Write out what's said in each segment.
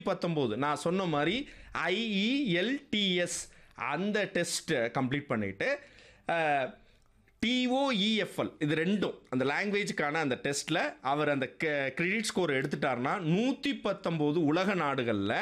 பத்தொம்போது நான் சொன்ன மாதிரி ஐஇஎல்டிஎஸ் அந்த டெஸ்ட்டை கம்ப்ளீட் பண்ணிவிட்டு டிஓஇஎஃப்எல் இது ரெண்டும் அந்த லாங்குவேஜுக்கான அந்த டெஸ்ட்டில் அவர் அந்த கிரெடிட் ஸ்கோர் எடுத்துட்டாருன்னா நூற்றி பத்தொம்போது உலக நாடுகளில்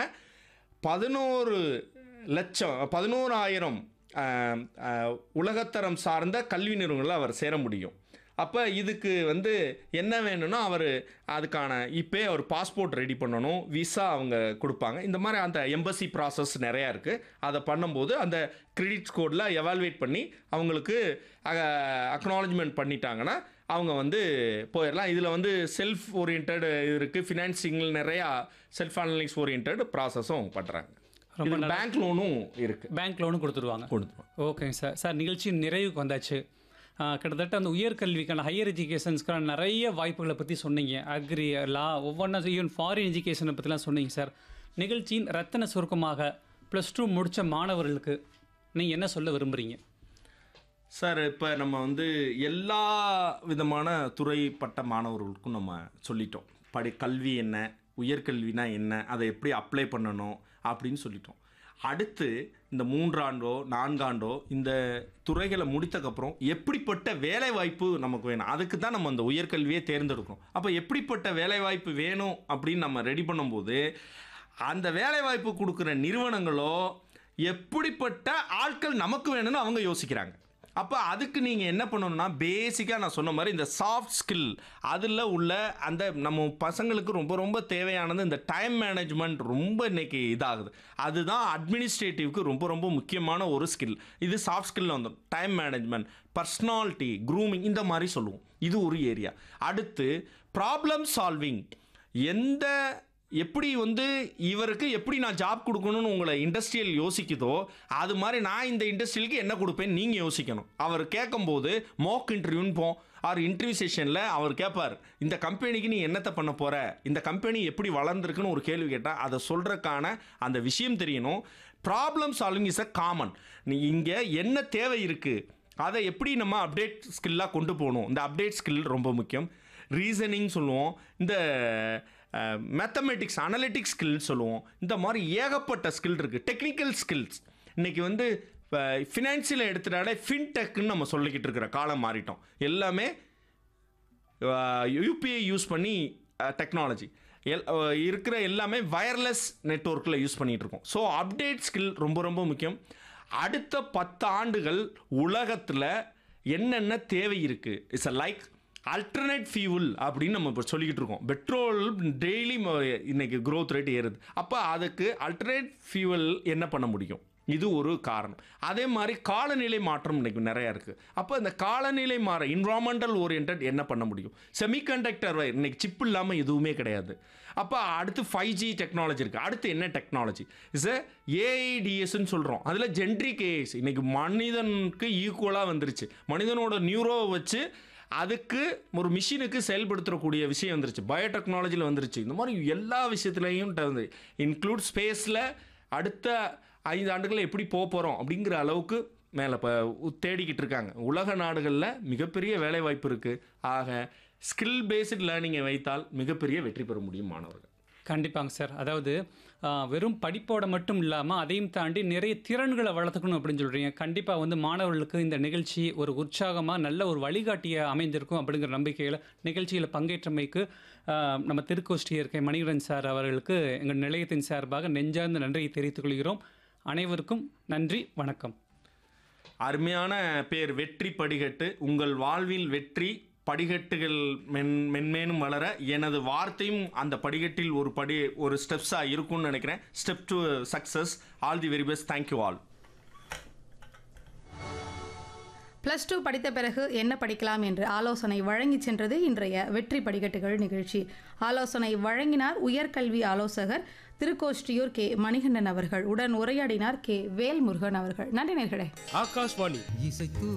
பதினோரு லட்சம் பதினோராயிரம் அஹ், அஹ், உலகத்தரம் சார்ந்த கல்வி நிறுவனங்களில் அவர் சேர முடியும் அப்போ இதுக்கு வந்து என்ன வேணும்னா அவர் அதுக்கான இப்போ அவர் பாஸ்போர்ட் ரெடி பண்ணணும் விசா அவங்க கொடுப்பாங்க இந்த மாதிரி அந்த எம்பசி ப்ராசஸ் நிறையா இருக்குது அதை பண்ணும்போது அந்த கிரெடிட் ஸ்கோரில் எவால்வேட் பண்ணி அவங்களுக்கு அக்னாலஜ்மெண்ட் பண்ணிட்டாங்கன்னா அவங்க வந்து போயிடலாம் இதில் வந்து செல்ஃப் ஓரியன்ட் இருக்குது ஃபினான்சிங் நிறையா செல்ஃப் அனலைஸ் ஓரியன்ட் ப்ராசஸும் பண்ணுறாங்க ரொம்ப ரொம்ப பேங்க் லோனும் இருக்குது பேங்க் லோனும் கொடுத்துருவாங்க கொடுத்துருவோம் ஓகேங்க சார் சார் நிகழ்ச்சி நிறைவுக்கு வந்தாச்சு ஆ, கிட்டத்தட்ட அந்த உயர்கல்விக்கான ஹையர் எஜுகேஷன்ஸ்க்கான நிறைய வாய்ப்புகளை பற்றி சொன்னீங்க அக்ரி லா ஒவ்வொன்றா ஈவன் ஃபாரின் எஜுகேஷனை பற்றிலாம் சொன்னீங்க சார் நிகழ்ச்சியின் ரத்தன சுருக்கமாக ப்ளஸ் டூ முடித்த மாணவர்களுக்கு நீங்கள் என்ன சொல்ல விரும்புகிறீங்க சார் இப்போ நம்ம வந்து எல்லா விதமான துறைப்பட்ட மாணவர்களுக்கும் நம்ம சொல்லிட்டோம் படி கல்வி என்ன உயர்கல்வினா என்ன அதை எப்படி அப்ளை பண்ணணும் அப்படின்னு சொல்லிட்டோம் அடுத்து இந்த மூன்றாண்டோ நான்காண்டோ இந்த துறைகளை முடித்தக்கப்புறம் எப்படிப்பட்ட வேலை வாய்ப்பு நமக்கு வேணும் அதுக்கு தான் நம்ம அந்த உயர்கல்வியை தேர்ந்தெடுக்கிறோம் அப்போ எப்படிப்பட்ட வேலை வாய்ப்பு வேணும் அப்படின்னு நம்ம ரெடி பண்ணும்போது அந்த வேலை வாய்ப்பு கொடுக்குற நிறுவனங்களோ எப்படிப்பட்ட ஆட்கள் நமக்கு வேணும்னு அவங்க யோசிக்கிறாங்க அப்போ அதுக்கு நீங்கள் என்ன பண்ணணும்னா பேசிக்காக நான் சொன்ன மாதிரி இந்த சாஃப்ட் ஸ்கில் அதில் உள்ள அந்த நம்ம பசங்களுக்கு ரொம்ப ரொம்ப தேவையானது இந்த டைம் மேனேஜ்மெண்ட் ரொம்ப இன்னைக்கு இதாகுது அதுதான் அட்மினிஸ்ட்ரேட்டிவ்க்கு ரொம்ப ரொம்ப முக்கியமான ஒரு ஸ்கில் இது சாஃப்ட் ஸ்கில்ல வந்து டைம் மேனேஜ்மெண்ட் பர்சனாலிட்டி க்ரூமிங் இந்த மாதிரி சொல்லுவோம் இது ஒரு ஏரியா அடுத்து ப்ராப்ளம் சால்விங் எந்த எப்படி வந்து இவருக்கு எப்படி நான் ஜாப் கொடுக்கணும்னு உங்களை இண்டஸ்ட்ரியல் யோசிக்குதோ அது மாதிரி நான் இந்த இண்டஸ்ட்ரியலுக்கு என்ன கொடுப்பேன் நீங்கள் யோசிக்கணும் அவர் கேட்கும்போது மோக் இன்டர்வியூன்னு போம் அவர் இன்டர்வியூ செஷனில் அவர் கேட்பார் இந்த கம்பெனிக்கு நீ என்னத்தை பண்ண போகிற இந்த கம்பெனி எப்படி வளர்ந்துருக்குன்னு ஒரு கேள்வி கேட்டால் அதை சொல்கிறதுக்கான அந்த விஷயம் தெரியணும் problem solving is a common நீ இங்கே என்ன தேவை இருக்குது அதை எப்படி நம்ம அப்டேட் ஸ்கில்லாக கொண்டு போகணும் இந்த அப்டேட் ஸ்கில் ரொம்ப முக்கியம் ரீசனிங் சொல்லுவோம் இந்த மேத்தமெட்டிக்ஸ் அனலிட்டிக்ஸ் ஸ்கில் சொல்லுவோம் இந்த மாதிரி ஏகப்பட்ட ஸ்கில் இருக்குது டெக்னிக்கல் ஸ்கில்ஸ் இன்றைக்கி வந்து ஃபினான்ஷியலை எடுத்துட்டாலே ஃபின்டெக்குன்னு நம்ம சொல்லிக்கிட்டு இருக்கிற காலம் மாறிட்டோம் எல்லாமே யூபிஐ யூஸ் பண்ணி டெக்னாலஜி எல் அஹ், இருக்கிற எல்லாமே வயர்லெஸ் நெட்ஒர்க்கில் யூஸ் பண்ணிகிட்டு இருக்கோம் ஸோ அப்டேட் ஸ்கில் ரொம்ப ரொம்ப முக்கியம் அடுத்த பத்து ஆண்டுகள் உலகத்தில் என்னென்ன தேவை இருக்குது it's a like alternate fuel அப்படின்னு நம்ம இப்போ சொல்லிக்கிட்டு இருக்கோம் பெட்ரோல் டெய்லி இன்னைக்கு growth ரேட் ஏறுது அப்போ அதுக்கு அல்டர்னேட் ஃபியூவல் என்ன பண்ண முடியும் இது ஒரு காரணம் அதே மாதிரி காலநிலை மாற்றம் இன்னைக்கு நிறையா இருக்குது அப்போ இந்த காலநிலை மாற இன்வாமெண்டல் ஓரியன்ட் என்ன பண்ண முடியும் செமிகண்டக்டர் இன்னைக்கு சிப் இல்லாமல் எதுவுமே கிடையாது அப்போ அடுத்து ஃபைவ் ஜி டெக்னாலஜி இருக்குது அடுத்து என்ன டெக்னாலஜி இஸ் ஏஐடிஎஸ்ன்னு சொல்கிறோம் அதில் ஜென்ட்ரிக் ஏஎஸ் இன்னைக்கு மனிதனுக்கு ஈக்குவலாக வந்துருச்சு மனிதனோட நியூரோவை வச்சு அதுக்கு ஒரு மிஷினுக்கு செயல்படுத்தக்கூடிய விஷயம் வந்துருச்சு பயோடெக்னாலஜியில் வந்துருச்சு இந்த மாதிரி எல்லா விஷயத்துலையும் வந்து இன்க்ளூட் ஸ்பேஸில் அடுத்த ஐந்து ஆண்டுகளில் எப்படி போக போகிறோம் அப்படிங்கிற அளவுக்கு மேலே இப்போ தேடிக்கிட்டு இருக்காங்க உலக நாடுகளில் மிகப்பெரிய வேலை வாய்ப்பு இருக்குது ஆக ஸ்கில் பேஸ்டு லேர்னிங்கை வைத்தால் மிகப்பெரிய வெற்றி பெற முடியும் மாணவர்கள் கண்டிப்பாங்க சார் அதாவது ஆ, வெறும் படிப்போட மட்டும் இல்லாமல் அதையும் தாண்டி நிறைய திறன்களை வளர்த்துக்கணும் அப்படின்னு சொல்கிறீங்க கண்டிப்பாக வந்து மாணவர்களுக்கு இந்த நிகழ்ச்சி ஒரு உற்சாகமாக நல்ல ஒரு வழிகாட்டியை அமைந்திருக்கும் அப்படிங்கிற நம்பிக்கையில் நிகழ்ச்சியில் பங்கேற்றமைக்கு ஆ, நம்ம திருக்கோஷ்டி இருக்கை மணிகரன் சார் அவர்களுக்கு எங்கள் நிலையத்தின் சார்பாக நெஞ்சார்ந்த நன்றியை தெரிவித்துக் கொள்கிறோம் அனைவருக்கும் நன்றி வணக்கம் அருமையான பேர் வெற்றி படிகட்டு உங்கள் வாழ்வில் வெற்றி படிகட்டுகள் மென் மென்மேனும் வளர எனது வார்த்தையும் அந்த படிகட்டில் ஒரு படி ஒரு ஸ்டெப்ஸாக இருக்கும்னு நினைக்கிறேன் step to success all the very best thank you all plus two படித்த பிறகு என்ன படிக்கலாம் என்று ஆலோசனை வழங்கிச் சென்றது இன்றைய வெற்றி படிக்கட்டுகள் நிகழ்ச்சி ஆலோசனை வழங்கினார் உயர்கல்வி ஆலோசகர் திருக்கோஷ்டியூர் கே மணிகண்டன் அவர்கள் உடன் உரையாடினார் கே வேல்முருகன் அவர்கள் நன்றி நேர்களே ஆகாஷ்வாணி இசைத்து